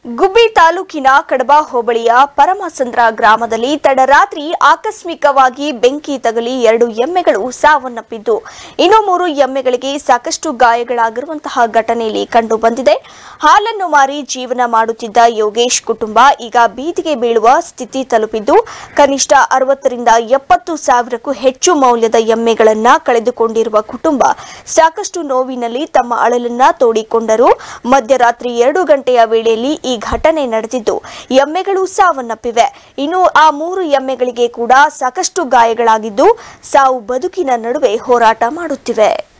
ಗುಬ್ಬಿ ತಾಲೂಕಿನ ಕಡಬ ಹೋಬಳಿಯ ಪರಮಸಂದ್ರ ಗ್ರಾಮದಲ್ಲಿ ತಡರಾತ್ರಿ ಆಕಸ್ಮಿಕವಾಗಿ ಬೆಂಕಿ ತಗುಲಿ ಎರಡು ಎಮ್ಮೆಗಳು ಸಾವನ್ನಪ್ಪಿದ್ದು ಇನ್ನು ಮೂರು ಎಮ್ಮೆಗಳಿಗೆ ಸಾಕಷ್ಟು ಗಾಯಗಳಾಗಿರುವಂತಹ ಘಟನೆಯಲ್ಲಿ ಕಂಡು ಬಂದಿದೆ ಹಾಲನ್ನು ಮಾರಿ ಜೀವನ ಮಾಡುತ್ತಿದ್ದ ಯೋಗೇಶ್ ಕುಟುಂಬ ಈಗ ಬೀದಿಗೆ ಬೀಳುವ ಸ್ಥಿತಿ ತಲುಪಿದ್ದು ಕನಿಷ್ಠ ಅರವತ್ತರಿಂದ ಎಪ್ಪತ್ತು ಸಾವಿರಕ್ಕೂ ಹೆಚ್ಚು ಮೌಲ್ಯದ ಎಮ್ಮೆಗಳನ್ನ ಕಳೆದುಕೊಂಡಿರುವ ಕುಟುಂಬ ಸಾಕಷ್ಟು ನೋವಿನಲ್ಲಿ ತಮ್ಮ ಅಳಲನ್ನ ತೋಡಿಕೊಂಡರು ಮಧ್ಯರಾತ್ರಿ ಎರಡು ಗಂಟೆಯ ವೇಳೆಯಲ್ಲಿ ಈ ಘಟನೆ ನಡೆದಿದ್ದು ಎಮ್ಮೆಗಳು ಸಾವನ್ನಪ್ಪಿವೆ ಇನ್ನು ಆ ಮೂರು ಎಮ್ಮೆಗಳಿಗೆ ಕೂಡ ಸಾಕಷ್ಟು ಗಾಯಗಳಾಗಿದ್ದು ಸಾವು ಬದುಕಿನ ನಡುವೆ ಹೋರಾಟ ಮಾಡುತ್ತಿವೆ